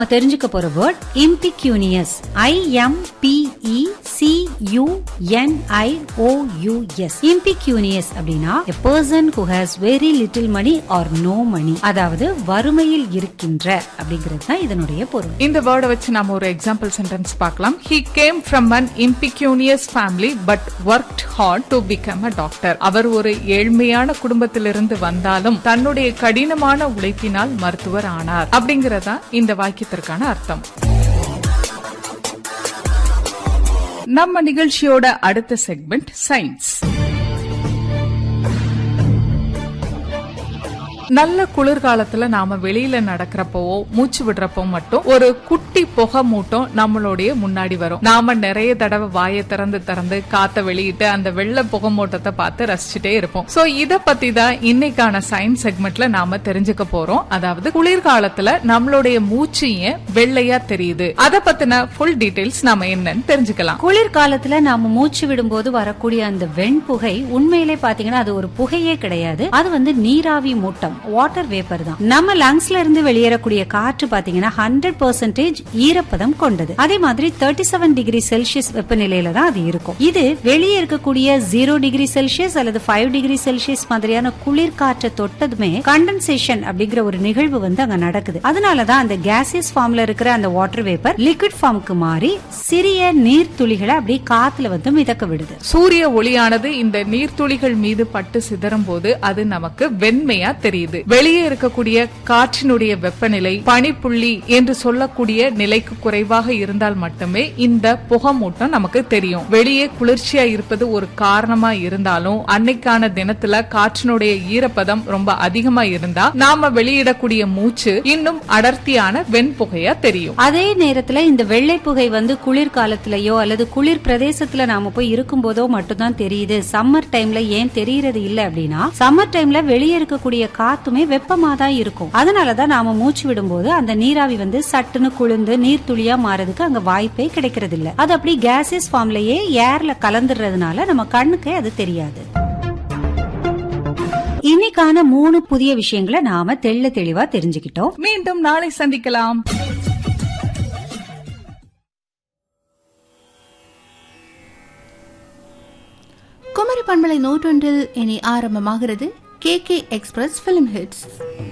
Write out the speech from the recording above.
தெரிஞ்சுக்க போற word impecunious I M P E C U N I O U S impecunious அப்படின்னா a person who has very little money or no money அதாவது வறுமையில் இருக்கின்ற அப்படிங்கிறது தான் இதனுடைய பொருள் இந்த வேர்டை வச்சு நாம ஒரு எக்ஸாம்பிள் சென்டென்ஸ் பார்க்கலாம் he came from an impecunious family but worked hard to become a doctor அவர் ஒரு ஏழ்மையான குடும்பத்திலிருந்து வந்தாலும் தன்னுடைய கடினமான உழைப்பினால் மருத்துவர் ஆனார் அப்படிங்கறதா இந்த வாக்கியத்திற்கான அர்த்தம் நம்ம நிகழ்ச்சியோட அடுத்த செக்மெண்ட் சயின்ஸ் நல்ல குளிர்காலத்துல நாம வெளியில நடக்கிறப்போ மூச்சு விடுறப்போ மட்டும் ஒரு குட்டி புகை மூட்டம் நம்மளுடைய முன்னாடி வரும் நாம நிறைய தடவை வாயை திறந்து திறந்து காத்த வெளியிட்டு அந்த வெள்ளை புகை மூட்டத்தை பார்த்து ரசிச்சுட்டே இருப்போம் சோ இத பத்தி தான் இன்னைக்கான சயின்ஸ் செக்மெண்ட்ல நாம தெரிஞ்சுக்க போறோம் அதாவது குளிர்காலத்துல நம்மளுடைய மூச்சு ஏன் வெள்ளையா தெரியுது அத பத்தின ஃபுல் டீடைல்ஸ் நாம என்னன்னு தெரிஞ்சுக்கலாம் குளிர்காலத்துல நாம மூச்சு விடும்போது வரக்கூடிய அந்த வெண்புகை உண்மையிலே பாத்தீங்கன்னா அது ஒரு புகையே கிடையாது அது வந்து நீராவி மூட்டம் வாட்டர் வேப்பர் தான் நம்ம லங்ஸ்ல இருந்து வெளியேறக்கூடிய காற்று பாத்தீங்கன்னா ஹண்ட்ரட் பர்சன்டேஜ் ஈரப்பதம் கொண்டது அதே மாதிரி தேர்ட்டி செவன் டிகிரி செல்சியஸ் வெப்பநிலையில தான் அது இருக்கும் இது வெளியே இருக்கக்கூடிய ஜீரோ டிகிரி செல்சியஸ் அல்லது ஃபைவ் டிகிரி செல்சியஸ் மாதிரியான குளிர் காற்றை தொட்டதுமே கண்டென்சேஷன் அப்படிங்கிற ஒரு நிகழ்வு வந்து அங்க நடக்குது அதனாலதான் அந்த கேசியஸ் ஃபார்ம்ல இருக்கிற அந்த வாட்டர் வேப்பர் லிக்விட் ஃபார்முக்கு மாறி சிறிய நீர் துளிகளை அப்படியே காத்துல வந்து மிதக்க விடுது சூரிய ஒளியானது இந்த நீர்த்துளிகள் மீது பட்டு சிதறும் போது அது நமக்கு வெண்மையா தெரியுது வெளியே இருக்கக்கூடிய காற்றினுடைய வெப்பநிலை பனிப்புள்ளி என்று சொல்லக்கூடிய நிலைக்கு குறைவாக இருந்தால் மட்டுமே இந்த புகமூட்டம் நமக்கு தெரியும் வெளியே குளிர்ச்சியா இருப்பது ஒரு காரணமா இருந்தாலும் அன்னைக்கான தினத்துல காற்றினுடைய ஈரப்பதம் ரொம்ப அதிகமா இருந்தா நாம வெளியிடக்கூடிய மூச்சு இன்னும் அடர்த்தியான வெண்புகையா தெரியும் அதே நேரத்துல இந்த வெள்ளை புகை வந்து குளிர் காலத்திலயோ அல்லது குளிர் பிரதேசத்துல நாம போய் இருக்கும் போதோ மட்டும்தான் தெரியுது சம்மர் டைம்ல ஏன் தெரியறது இல்ல அப்படின்னா சம்மர் டைம்ல வெளியே இருக்கக்கூடிய காத்துமே வெப்பமா தான் இருக்கும் அதனாலதான் நாம மூச்சு விடும்போது அந்த நீராவி வந்து சட்டுன்னு குளிர்ந்து நீர் துளியா மாறதுக்கு அங்க வாய்ப்பே கிடைக்கிறது இல்ல அது அப்படி கேசியஸ் ஃபார்ம்லயே ஏர்ல கலந்துடுறதுனால நம்ம கண்ணுக்கு அது தெரியாது இன்னைக்கான மூணு புதிய விஷயங்களை நாம தெள்ள தெளிவா தெரிஞ்சுக்கிட்டோம் மீண்டும் நாளை சந்திக்கலாம் குமரி பண்பலை நூற்றொன்றில் இனி ஆரம்பமாகிறது K K express film hits